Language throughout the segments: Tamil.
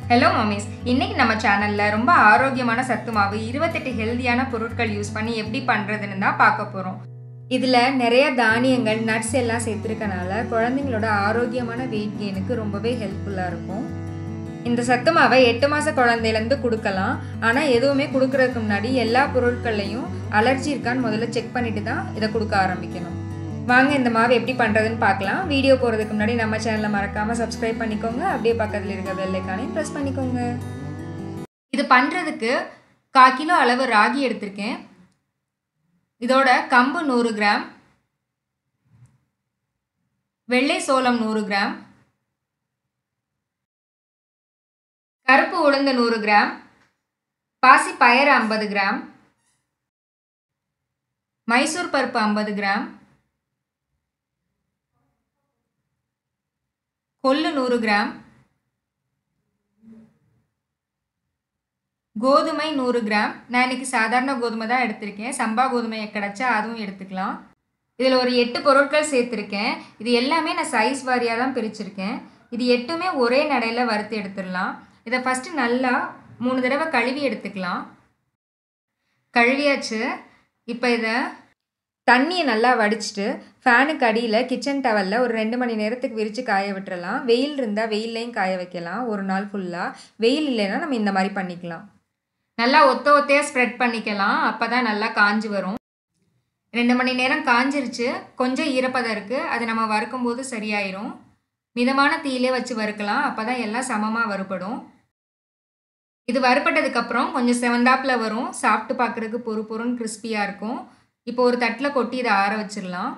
ஹலோ மாமிஸ் இன்னைக்கு நம்ம சேனல்ல ரொம்ப ஆரோக்கியமான சத்து மாவு இருபத்தெட்டு ஹெல்தியான பொருட்கள் யூஸ் பண்ணி எப்படி பண்றதுன்னு தான் பார்க்க போறோம் இதுல நிறைய தானியங்கள் நட்ஸ் எல்லாம் சேர்த்துருக்கனால குழந்தைங்களோட ஆரோக்கியமான வெயிட் கெயினுக்கு ரொம்பவே ஹெல்ப்ஃபுல்லா இருக்கும் இந்த சத்து மாவை எட்டு மாச குழந்தையிலேருந்து கொடுக்கலாம் ஆனால் எதுவுமே கொடுக்கறதுக்கு முன்னாடி எல்லா பொருட்கள்லையும் அலர்ஜி இருக்கான்னு முதல்ல செக் பண்ணிட்டு தான் இதை கொடுக்க ஆரம்பிக்கணும் வாங்க இந்த மாவு எப்படி பண்ணுறதுன்னு பார்க்கலாம் வீடியோ போகிறதுக்கு முன்னாடி நம்ம சேனலை மறக்காமல் சப்ஸ்கிரைப் பண்ணிக்கோங்க அப்படியே பக்கத்தில் இருக்க பெல்லைக்கானையும் ப்ரெஸ் பண்ணிக்கோங்க இது பண்ணுறதுக்கு கால் கிலோ அளவு ராகி எடுத்திருக்கேன் இதோட கம்பு நூறு கிராம் வெள்ளை சோளம் நூறு கிராம் கருப்பு உளுந்து நூறு கிராம் பாசி பயறு ஐம்பது கிராம் மைசூர் பருப்பு ஐம்பது கிராம் கொள்ளு நூறு கிராம் கோதுமை நூறு கிராம் நான் இன்னைக்கு சாதாரண கோதுமை தான் எடுத்திருக்கேன் சம்பா கோதுமை கிடைச்சா அதுவும் எடுத்துக்கலாம் இதில் ஒரு எட்டு பொருட்கள் சேர்த்துருக்கேன் இது எல்லாமே நான் சைஸ் வாரியாக தான் பிரிச்சிருக்கேன் இது எட்டுமே ஒரே நடையில் வறுத்து எடுத்துடலாம் இதை ஃபஸ்ட்டு நல்லா மூணு தடவை கழுவி எடுத்துக்கலாம் கழுவியாச்சு இப்போ இதை தண்ணியை நல்லா வடிச்சிட்டு ஃபேனுக்கு அடியில் கிச்சன் டவலில் ஒரு ரெண்டு மணி நேரத்துக்கு விரித்து காய விட்டுறலாம் வெயில் இருந்தால் வெயில்லையும் காய வைக்கலாம் ஒரு நாள் ஃபுல்லாக வெயில் இல்லைன்னா நம்ம இந்த மாதிரி பண்ணிக்கலாம் நல்லா ஒத்த ஒத்தையாக ஸ்ப்ரெட் பண்ணிக்கலாம் அப்போ தான் நல்லா காஞ்சி வரும் ரெண்டு மணி நேரம் காஞ்சிருச்சு கொஞ்சம் ஈரப்பதம் இருக்குது அது நம்ம வறுக்கும் போது சரியாயிரும் மிதமான தீயிலே வச்சு வறுக்கலாம் அப்போ தான் எல்லாம் சமமாக வறுபடும் இது வறுபட்டதுக்கப்புறம் கொஞ்சம் செவந்தாப்பில் வரும் சாப்பிட்டு பார்க்குறதுக்கு பொறு பொருன்னு கிறிஸ்பியாக இருக்கும் இப்போ ஒரு தட்டில் கொட்டி இதை ஆற வச்சிடலாம்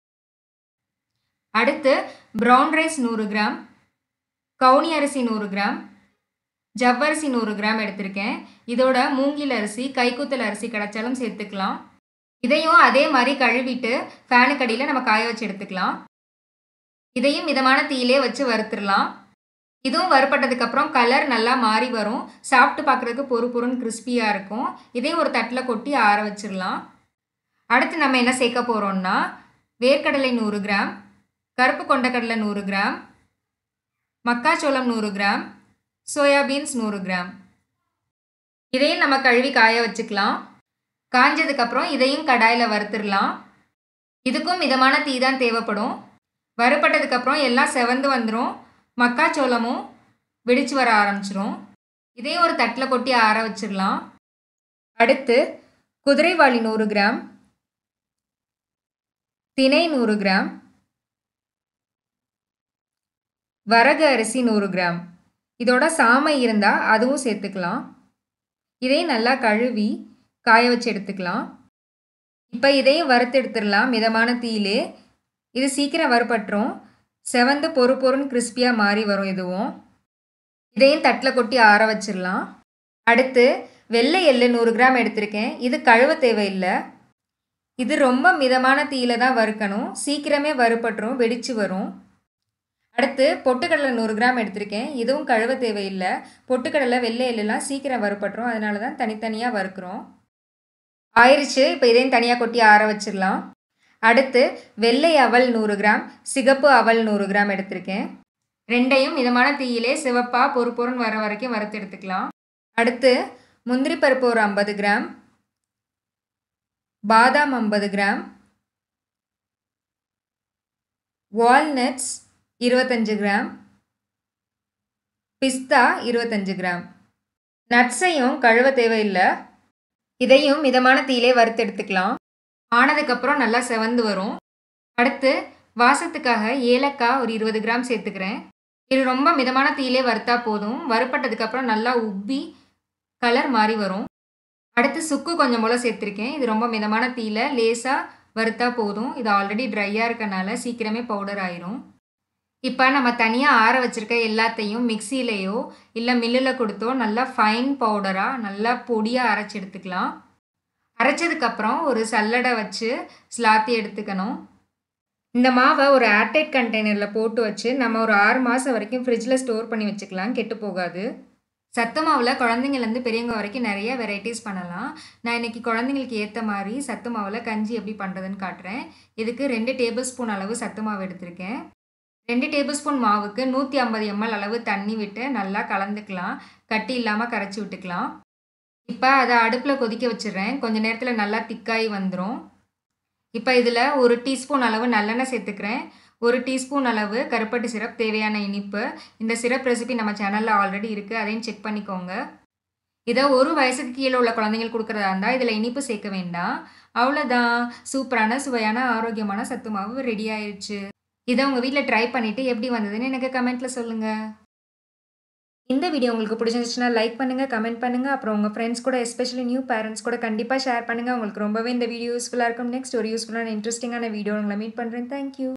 அடுத்து ப்ரௌன் ரைஸ் நூறு கிராம் கவுனி அரிசி நூறு கிராம் ஜவ்வரிசி நூறு கிராம் எடுத்திருக்கேன் இதோட மூங்கில் அரிசி கைக்குத்தல் அரிசி கிடைச்சாலும் சேர்த்துக்கலாம் இதையும் அதே மாதிரி கழுவிட்டு ஃபேனுக்கடியில் நம்ம காய வச்சு எடுத்துக்கலாம் இதையும் மிதமான தீயிலே வச்சு வறுத்துடலாம் இதுவும் வறுப்பட்டதுக்கப்புறம் கலர் நல்லா மாறி வரும் சாப்பிட்டு பார்க்குறதுக்கு பொறு பொருன்னு கிறிஸ்பியாக இருக்கும் இதையும் ஒரு தட்டில் கொட்டி ஆற வச்சிடலாம் அடுத்து நம்ம என்ன சேர்க்க போகிறோம்னா வேர்க்கடலை நூறு கிராம் கருப்பு கொண்டக்கடலை நூறு கிராம் மக்காச்சோளம் நூறு கிராம் சோயாபீன்ஸ் நூறு கிராம் இதையும் நம்ம கழுவி காய வச்சுக்கலாம் காஞ்சதுக்கப்புறம் இதையும் கடாயில் வறுத்துடலாம் இதுக்கும் மிதமான தீ தான் தேவைப்படும் வறுப்பட்டதுக்கப்புறம் எல்லாம் செவந்து வந்துடும் மக்காச்சோளமும் வெடிச்சு வர ஆரம்பிச்சிரும் இதையும் ஒரு தட்டில் கொட்டி ஆற வச்சிடலாம் அடுத்து குதிரைவாளி நூறு கிராம் தினை நூறு கிராம் வரகு அரிசி நூறு கிராம் இதோட சாமை இருந்தால் அதுவும் சேர்த்துக்கலாம் இதையும் நல்லா கழுவி காய வச்சு எடுத்துக்கலாம் இப்போ இதையும் வறுத்து எடுத்துடலாம் மிதமான தீயிலே இது சீக்கிரம் வறுபட்டுரும் செவந்து பொறு பொருன்னு கிறிஸ்பியாக மாறி வரும் இதுவும் இதையும் தட்டில் கொட்டி ஆற வச்சிடலாம் அடுத்து வெள்ளை எள்ளு நூறு கிராம் எடுத்திருக்கேன் இது கழுவ தேவையில்லை இது ரொம்ப மிதமான தீயில தான் வறுக்கணும் சீக்கிரமே வறுபட்டுரும் வெடிச்சு வரும் அடுத்து பொட்டுக்கடலை நூறு கிராம் எடுத்திருக்கேன் இதுவும் கழுவ தேவையில்லை பொட்டுக்கடலை வெள்ளை எள்ளெல்லாம் சீக்கிரம் வறுபட்டுரும் அதனால தான் தனித்தனியாக வறுக்கிறோம் ஆயிடுச்சு இப்போ இதையும் தனியாக கொட்டி ஆற வச்சிடலாம் அடுத்து வெள்ளை அவல் நூறு கிராம் சிகப்பு அவல் நூறு கிராம் எடுத்திருக்கேன் ரெண்டையும் மிதமான தீயிலே சிவப்பாக பொறு பொருன்னு வர வரைக்கும் வறுத்து எடுத்துக்கலாம் அடுத்து முந்திரி பருப்பு ஒரு ஐம்பது கிராம் பாதாம் ஐம்பது கிராம் வால்நட்ஸ் இருபத்தஞ்சு கிராம் பிஸ்தா இருபத்தஞ்சு கிராம் நட்ஸையும் கழுவ தேவையில்லை இதையும் மிதமான தீயிலே வறுத்து எடுத்துக்கலாம் ஆனதுக்கப்புறம் நல்லா செவந்து வரும் அடுத்து வாசத்துக்காக ஏலக்காய் ஒரு இருபது கிராம் சேர்த்துக்கிறேன் இது ரொம்ப மிதமான தீயிலே வறுத்தா போதும் வறுப்பட்டதுக்கப்புறம் நல்லா உப்பி கலர் மாறி வரும் அடுத்து சுக்கு கொஞ்சம் போல் சேர்த்துருக்கேன் இது ரொம்ப மிதமான தீயில லேசாக வறுத்தா போதும் இது ஆல்ரெடி ட்ரையாக இருக்கனால சீக்கிரமே பவுடர் ஆயிரும் இப்போ நம்ம தனியாக ஆற வச்சுருக்க எல்லாத்தையும் மிக்சியிலையோ இல்லை மில்லில் கொடுத்தோ நல்லா ஃபைன் பவுடராக நல்லா பொடியாக அரைச்சி எடுத்துக்கலாம் அரைச்சதுக்கப்புறம் ஒரு சல்லடை வச்சு ஸ்லாத்தி எடுத்துக்கணும் இந்த மாவை ஒரு ஏர்டைட் கண்டெய்னரில் போட்டு வச்சு நம்ம ஒரு ஆறு மாதம் வரைக்கும் ஃப்ரிட்ஜில் ஸ்டோர் பண்ணி வச்சுக்கலாம் கெட்டு போகாது சத்து மாவில் குழந்தைங்கலேருந்து பெரியவங்க வரைக்கும் நிறைய வெரைட்டிஸ் பண்ணலாம் நான் இன்றைக்கி குழந்தைங்களுக்கு ஏற்ற மாதிரி சத்து மாவில் கஞ்சி எப்படி பண்ணுறதுன்னு காட்டுறேன் இதுக்கு ரெண்டு டேபிள் ஸ்பூன் அளவு சத்து மாவு எடுத்திருக்கேன் ரெண்டு டேபிள் ஸ்பூன் மாவுக்கு நூற்றி ஐம்பது எம்எல் அளவு தண்ணி விட்டு நல்லா கலந்துக்கலாம் கட்டி இல்லாமல் கரைச்சி விட்டுக்கலாம் இப்போ அதை அடுப்பில் கொதிக்க வச்சிடுறேன் கொஞ்ச நேரத்தில் நல்லா திக்காகி வந்துடும் இப்போ இதில் ஒரு டீஸ்பூன் அளவு நல்லெண்ணெய் சேர்த்துக்கிறேன் ஒரு டீஸ்பூன் அளவு கருப்பட்டி சிரப் தேவையான இனிப்பு இந்த சிரப் ரெசிபி நம்ம சேனலில் ஆல்ரெடி இருக்குது அதையும் செக் பண்ணிக்கோங்க இதை ஒரு வயசுக்கு கீழே உள்ள குழந்தைங்களுக்கு கொடுக்குறதா இருந்தால் இதில் இனிப்பு சேர்க்க வேண்டாம் அவ்வளோதான் சூப்பரான சுவையான ஆரோக்கியமான சத்து மாவு ரெடி ஆயிடுச்சு இதை உங்கள் வீட்டில் ட்ரை பண்ணிவிட்டு எப்படி வந்ததுன்னு எனக்கு கமெண்ட்டில் சொல்லுங்கள் இந்த வீடியோ உங்களுக்கு பிடிச்சிருந்துச்சுன்னா லைக் பண்ணுங்கள் கமெண்ட் பண்ணுங்கள் அப்புறம் உங்கள் ஃப்ரெண்ட்ஸ் கூட எஸ்பெஷலி நியூ பேரண்ட்ஸ் கூட கண்டிப்பாக ஷேர் பண்ணுங்கள் உங்களுக்கு ரொம்பவே இந்த வீடியோ யூஸ்ஃபுல்லாக இருக்கும் நெக்ஸ்ட் ஒரு யூஸ்ஃபுல்லான இன்ட்ரெஸ்டிங்கான வீடியோ உங்களை மீட் பண்ணுறேன் தேங்க்யூ